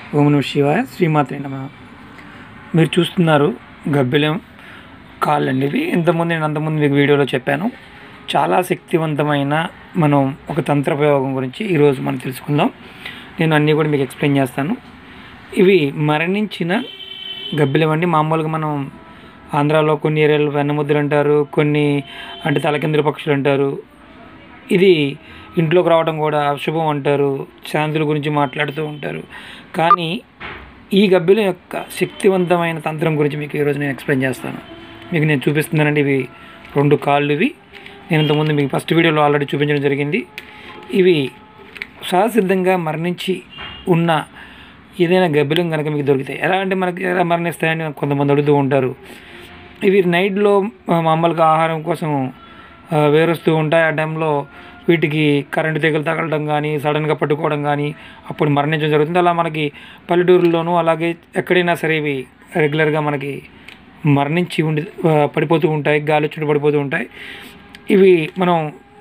ఓం నమ శివాయ శ్రీమాత్రే నమ మీరు చూస్తున్నారు గబ్బిలం కాళ్ళు అండి ఇవి ఇంతకుముందు నేను అంతకుముందు మీకు వీడియోలో చెప్పాను చాలా శక్తివంతమైన మనం ఒక తంత్ర ప్రయోగం గురించి ఈరోజు మనం తెలుసుకుందాం నేను అన్నీ కూడా మీకు ఎక్స్ప్లెయిన్ చేస్తాను ఇవి మరణించిన గబ్బిలం అండి మామూలుగా మనం ఆంధ్రాలో కొన్ని ఏరియాలో వెన్నముద్దులు అంటారు కొన్ని అంటే తలకిందుల పక్షులు అంటారు ఇది ఇంట్లోకి రావడం కూడా అశుభం అంటారు శాంతుల గురించి మాట్లాడుతూ ఉంటారు కానీ ఈ గబ్బిలం యొక్క శక్తివంతమైన తంత్రం గురించి మీకు ఈరోజు నేను ఎక్స్ప్లెయిన్ చేస్తాను మీకు నేను చూపిస్తున్నానండి ఇవి రెండు కాళ్ళు ఇవి నేను ఇంతకుముందు మీకు ఫస్ట్ వీడియోలో ఆల్రెడీ చూపించడం జరిగింది ఇవి సహసిద్ధంగా మరణించి ఉన్న ఏదైనా గబ్బిలం కనుక మీకు దొరుకుతాయి ఎలా అంటే మనకి ఎలా మరణిస్తాయని కొంతమంది అడుగుతూ ఉంటారు ఇవి నైట్లో మామూలుగా ఆహారం కోసం ఆ, వేరొస్తూ ఉంటాయి ఆ టైంలో వీటికి కరెంటు తీగలు తగలడం కానీ సడన్గా పట్టుకోవడం కానీ అప్పుడు మరణించడం జరుగుతుంది అలా మనకి పల్లెటూరులోనూ అలాగే ఎక్కడైనా సరే ఇవి రెగ్యులర్గా మనకి మరణించి ఉండి ఆ, పడిపోతూ ఉంటాయి గాలి చుట్టూ పడిపోతూ ఉంటాయి ఇవి మనం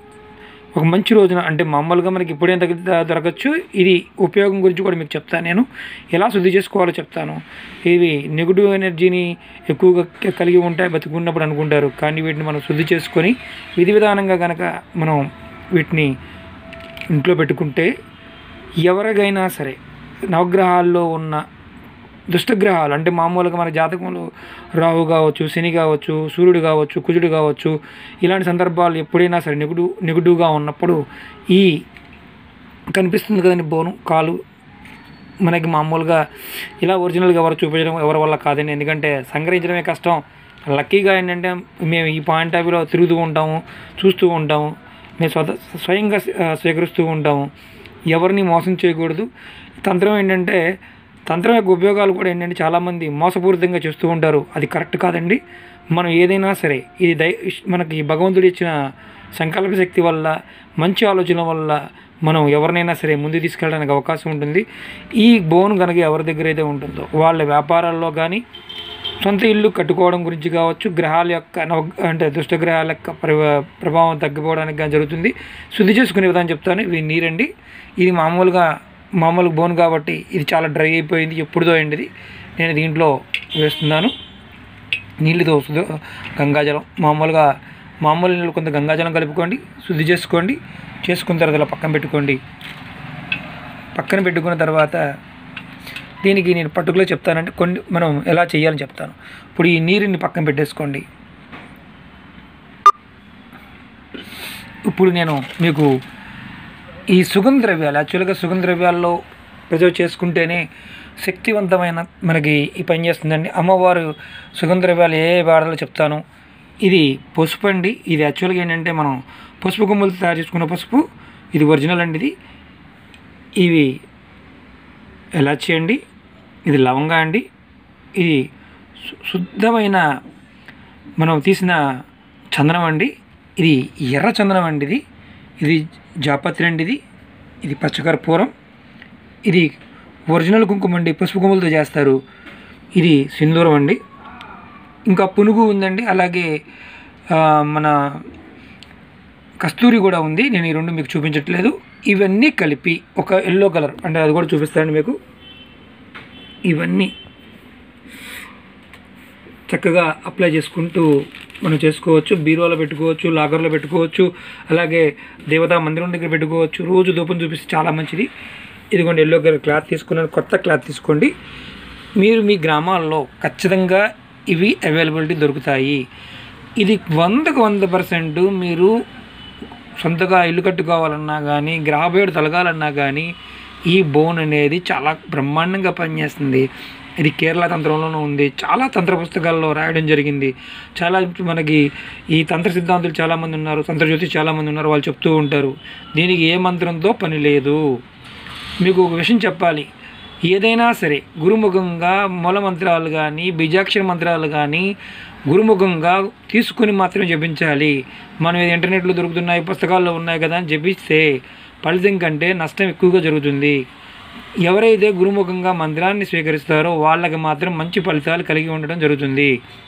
ఒక మంచి రోజున అంటే మామూలుగా మనకి ఇప్పుడేం తగ్గ దొరకచ్చు ఇది ఉపయోగం గురించి కూడా మీకు చెప్తాను నేను ఎలా శుద్ధి చేసుకోవాలో చెప్తాను ఇవి నెగిటివ్ ఎనర్జీని ఎక్కువగా క- కలిగి ఉంటాయి బతుకున్నప్పుడు అనుకుంటారు కానీ వీటిని మనం శుద్ధి చేసుకొని విధి విధానంగా కనుక మనం వీటిని ఇంట్లో పెట్టుకుంటే ఎవరికైనా సరే నవగ్రహాల్లో ఉన్న దుష్టగ్రహాలు అంటే మామూలుగా మన జాతకంలో రాహు కావచ్చు శని కావచ్చు సూర్యుడు కావచ్చు కుజుడు కావచ్చు ఇలాంటి సందర్భాలు ఎప్పుడైనా సరే నెగిటివ్ నెగిటివ్గా ఉన్నప్పుడు ఈ కనిపిస్తుంది కదండి బోను కాలు మనకి మామూలుగా ఇలా ఒరిజినల్గా ఎవరు చూపించడం ఎవరి వల్ల కాదండి ఎందుకంటే సంగ్రహించడమే కష్టం లక్కీగా ఏంటంటే మేము ఈ పాయింట్ ఆఫ్ వ్యూలో తిరుగుతూ ఉంటాము చూస్తూ ఉంటాము మేము స్వత స్వయంగా ఆ, స్వీకరిస్తూ ఉంటాము ఎవరిని మోసం చేయకూడదు తంత్రం ఏంటంటే తంత్రం యొక్క ఉపయోగాలు కూడా ఏంటంటే చాలామంది మోసపూరితంగా చేస్తూ ఉంటారు అది కరెక్ట్ కాదండి మనం ఏదైనా సరే ఇది దై మనకి భగవంతుడు ఇచ్చిన సంకల్ప శక్తి వల్ల మంచి ఆలోచన వల్ల మనం ఎవరినైనా సరే ముందు తీసుకెళ్ళడానికి అవకాశం ఉంటుంది ఈ బోన్ కనుక ఎవరి దగ్గర అయితే ఉంటుందో వాళ్ళ వ్యాపారాల్లో కానీ సొంత ఇల్లు కట్టుకోవడం గురించి కావచ్చు గ్రహాల యొక్క నవ- అంటే దుష్టగ్రహాల యొక్క ప్రభా- ప్రభావం తగ్గిపోవడానికి కానీ జరుగుతుంది శుద్ధి చేసుకునే విధానం చెప్తాను ఇవి నీరండి ఇది మామూలుగా మామూలు బోన్ కాబట్టి ఇది చాలా డ్రై అయిపోయింది ఎప్పుడుదో అయింది నేను దీంట్లో వేస్తున్నాను నీళ్ళతో శుద్ధ గంగాజలం మామూలుగా మామూలు నీళ్ళు కొంత గంగాజలం కలుపుకోండి శుద్ధి చేసుకోండి చేసుకున్న తర్వాత ఇలా పక్కన పెట్టుకోండి పక్కన పెట్టుకున్న తర్వాత దీనికి నేను పర్టికులర్ చెప్తానంటే కొన్ని మనం ఎలా చేయాలని చెప్తాను ఇప్పుడు ఈ నీరుని పక్కన పెట్టేసుకోండి ఇప్పుడు నేను మీకు ఈ సుగంధ ద్రవ్యాలు యాక్చువల్గా సుగంధ ద్రవ్యాల్లో ప్రిజర్వ్ చేసుకుంటేనే శక్తివంతమైన మనకి ఈ పని చేస్తుందండి అమ్మవారు సుగంధ ద్రవ్యాలు ఏ ఏ వాడాలో చెప్తాను ఇది పసుపు అండి ఇది యాక్చువల్గా ఏంటంటే మనం పసుపు కొమ్ములతో తయారు చేసుకున్న పసుపు ఇది ఒరిజినల్ అండి ఇది ఇవి ఎలాచి అండి ఇది లవంగా అండి ఇది శు- శుద్ధమైన మనం తీసిన చందనం అండి ఇది ఎర్ర చందనం అండి ఇది ఇది జాపత్రి అండి ఇది ఇది పచ్చకర్పూరం ఇది ఒరిజినల్ కుంకుమ అండి పసుపు కొమ్ములతో చేస్తారు ఇది సింధూరం అండి ఇంకా పునుగు ఉందండి అలాగే ఆ, మన కస్తూరి కూడా ఉంది నేను ఈ రెండు మీకు చూపించట్లేదు ఇవన్నీ కలిపి ఒక ఎల్లో కలర్ అంటే అది కూడా చూపిస్తాను మీకు ఇవన్నీ చక్కగా అప్లై చేసుకుంటూ మనం చేసుకోవచ్చు బీరువాలో పెట్టుకోవచ్చు లాగర్లో పెట్టుకోవచ్చు అలాగే దేవతా మందిరం దగ్గర పెట్టుకోవచ్చు రోజు ధూపం చూపిస్తే చాలా మంచిది ఇదిగోండి ఎల్లో కలర్ క్లాత్ తీసుకున్నాను కొత్త క్లాత్ తీసుకోండి మీరు మీ గ్రామాల్లో ఖచ్చితంగా ఇవి అవైలబిలిటీ దొరుకుతాయి ఇది వందకు వంద పర్సెంట్ మీరు సొంతగా ఇల్లు కట్టుకోవాలన్నా కానీ గ్రాబేడు తొలగాలన్నా కానీ ఈ బోన్ అనేది చాలా బ్రహ్మాండంగా పనిచేస్తుంది ఇది కేరళ తంత్రంలోనూ ఉంది చాలా తంత్ర పుస్తకాల్లో రాయడం జరిగింది చాలా మనకి ఈ తంత్ర సిద్ధాంతులు చాలామంది ఉన్నారు తంత్ర జ్యోతిష్ చాలామంది ఉన్నారు వాళ్ళు చెప్తూ ఉంటారు దీనికి ఏ మంత్రంతో పని లేదు మీకు ఒక విషయం చెప్పాలి ఏదైనా సరే గురుముఖంగా మూల మంత్రాలు కానీ బీజాక్షర మంత్రాలు కానీ గురుముఖంగా తీసుకుని మాత్రమే జపించాలి మనం ఇది ఇంటర్నెట్లో దొరుకుతున్నాయి పుస్తకాల్లో ఉన్నాయి కదా అని జపిస్తే ఫలితం కంటే నష్టం ఎక్కువగా జరుగుతుంది ఎవరైతే గురుముఖంగా మంత్రాన్ని స్వీకరిస్తారో వాళ్ళకి మాత్రం మంచి ఫలితాలు కలిగి ఉండడం జరుగుతుంది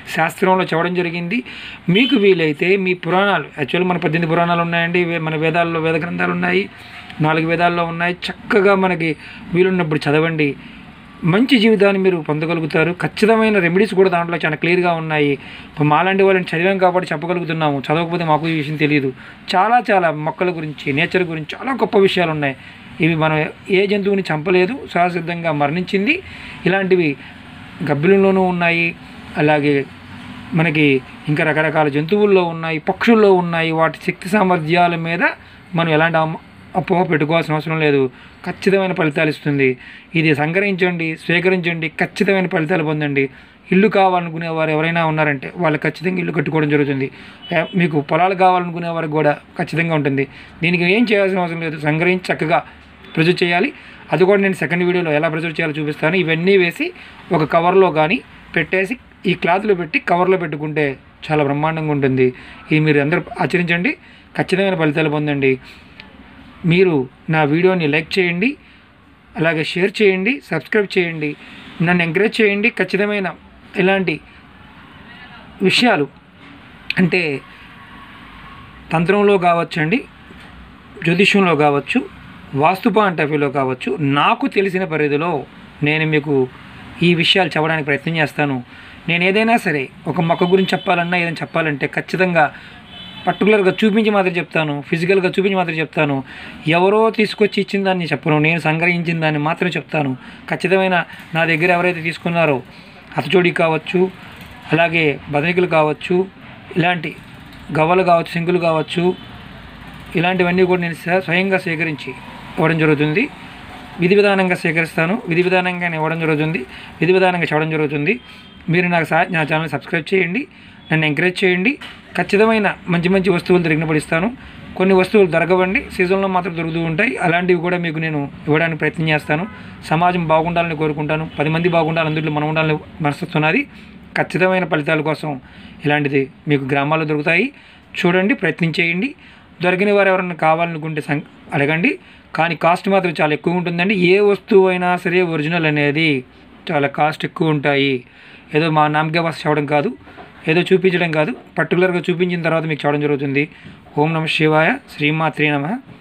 శాస్త్రంలో చెప్పడం జరిగింది మీకు వీలైతే మీ పురాణాలు యాక్చువల్ మన పద్దెనిమిది పురాణాలు ఉన్నాయండి వే- మన వేదాల్లో వేద గ్రంథాలు ఉన్నాయి నాలుగు వేదాల్లో ఉన్నాయి చక్కగా మనకి వీలున్నప్పుడు చదవండి మంచి జీవితాన్ని మీరు పొందగలుగుతారు ఖచ్చితమైన రెమెడీస్ కూడా దాంట్లో చాలా క్లియర్గా ఉన్నాయి ఇప్పుడు మాలాంటి వాళ్ళని చదివాం కాబట్టి చెప్పగలుగుతున్నాము చదవకపోతే మాకు ఈ విషయం తెలియదు చాలా చాలా మొక్కల గురించి నేచర్ గురించి చాలా గొప్ప విషయాలు ఉన్నాయి ఇవి మనం ఏ జంతువుని చంపలేదు సహసిద్ధంగా మరణించింది ఇలాంటివి గబ్బిలంలోనూ ఉన్నాయి అలాగే మనకి ఇంకా రకరకాల జంతువుల్లో ఉన్నాయి పక్షుల్లో ఉన్నాయి వాటి శక్తి సామర్థ్యాల మీద మనం ఎలాంటి అమ- అపోహ పెట్టుకోవాల్సిన అవసరం లేదు ఖచ్చితమైన ఫలితాలు ఇస్తుంది ఇది సంగ్రహించండి స్వీకరించండి ఖచ్చితమైన ఫలితాలు పొందండి ఇల్లు కావాలనుకునే వారు ఎవరైనా ఉన్నారంటే వాళ్ళు ఖచ్చితంగా ఇల్లు కట్టుకోవడం జరుగుతుంది ఏ, మీకు పొలాలు కావాలనుకునే వారికి కూడా ఖచ్చితంగా ఉంటుంది దీనికి ఏం చేయాల్సిన అవసరం లేదు సంగ్రహించి చక్కగా ప్రొజెక్ట్ చేయాలి అది కూడా నేను సెకండ్ వీడియోలో ఎలా ప్రొజెక్ట్ చేయాలో చూపిస్తాను ఇవన్నీ వేసి ఒక కవర్లో కానీ పెట్టేసి ఈ క్లాత్లో పెట్టి కవర్లో పెట్టుకుంటే చాలా బ్రహ్మాండంగా ఉంటుంది ఇది మీరు అందరూ ఆచరించండి ఖచ్చితమైన ఫలితాలు పొందండి మీరు నా వీడియోని లైక్ చేయండి అలాగే షేర్ చేయండి సబ్స్క్రైబ్ చేయండి నన్ను ఎంకరేజ్ చేయండి ఖచ్చితమైన ఇలాంటి విషయాలు అంటే తంత్రంలో కావచ్చండి జ్యోతిష్యంలో కావచ్చు వాస్తు పాయింట్ ఆఫ్ వ్యూలో కావచ్చు నాకు తెలిసిన పరిధిలో నేను మీకు ఈ విషయాలు చెప్పడానికి ప్రయత్నం చేస్తాను నేను ఏదైనా సరే ఒక మొక్క గురించి చెప్పాలన్నా ఏదైనా చెప్పాలంటే ఖచ్చితంగా పర్టికులర్గా చూపించి మాత్రం చెప్తాను ఫిజికల్గా చూపించి మాత్రం చెప్తాను ఎవరో తీసుకొచ్చి ఇచ్చిన దాన్ని చెప్పను నేను సంగ్రహించిన దాన్ని మాత్రం చెప్తాను ఖచ్చితమైన నా దగ్గర ఎవరైతే తీసుకున్నారో అతచోడి కావచ్చు అలాగే బదనికలు కావచ్చు ఇలాంటి గవ్వలు కావచ్చు సింకులు కావచ్చు ఇలాంటివన్నీ కూడా నేను స్వ- స్వయంగా సేకరించి ఇవ్వడం జరుగుతుంది విధి విధానంగా సేకరిస్తాను విధి విధానంగా నేను ఇవ్వడం జరుగుతుంది విధి విధానంగా చెప్పడం జరుగుతుంది మీరు నాకు సహా నా ఛానల్ సబ్స్క్రైబ్ చేయండి నన్ను ఎంకరేజ్ చేయండి ఖచ్చితమైన మంచి మంచి వస్తువులు దొరికినప్పుడు ఇస్తాను కొన్ని వస్తువులు దొరకవండి సీజన్లో మాత్రం దొరుకుతూ ఉంటాయి అలాంటివి కూడా మీకు నేను ఇవ్వడానికి ప్రయత్నం చేస్తాను సమాజం బాగుండాలని కోరుకుంటాను పది మంది బాగుండాలి అందులో మనం ఉండాలని మనసుతున్నది ఖచ్చితమైన ఫలితాల కోసం ఇలాంటిది మీకు గ్రామాల్లో దొరుకుతాయి చూడండి ప్రయత్నం చేయండి దొరికిన వారు ఎవరైనా కావాలనుకుంటే సం అడగండి కానీ కాస్ట్ మాత్రం చాలా ఎక్కువ ఉంటుందండి ఏ వస్తువు అయినా సరే ఒరిజినల్ అనేది చాలా కాస్ట్ ఎక్కువ ఉంటాయి ఏదో మా నామకే వాస్ చెప్పడం కాదు ఏదో చూపించడం కాదు పర్టికులర్గా చూపించిన తర్వాత మీకు చెప్పడం జరుగుతుంది ఓం నమ శివాయ శ్రీమాత్రి నమ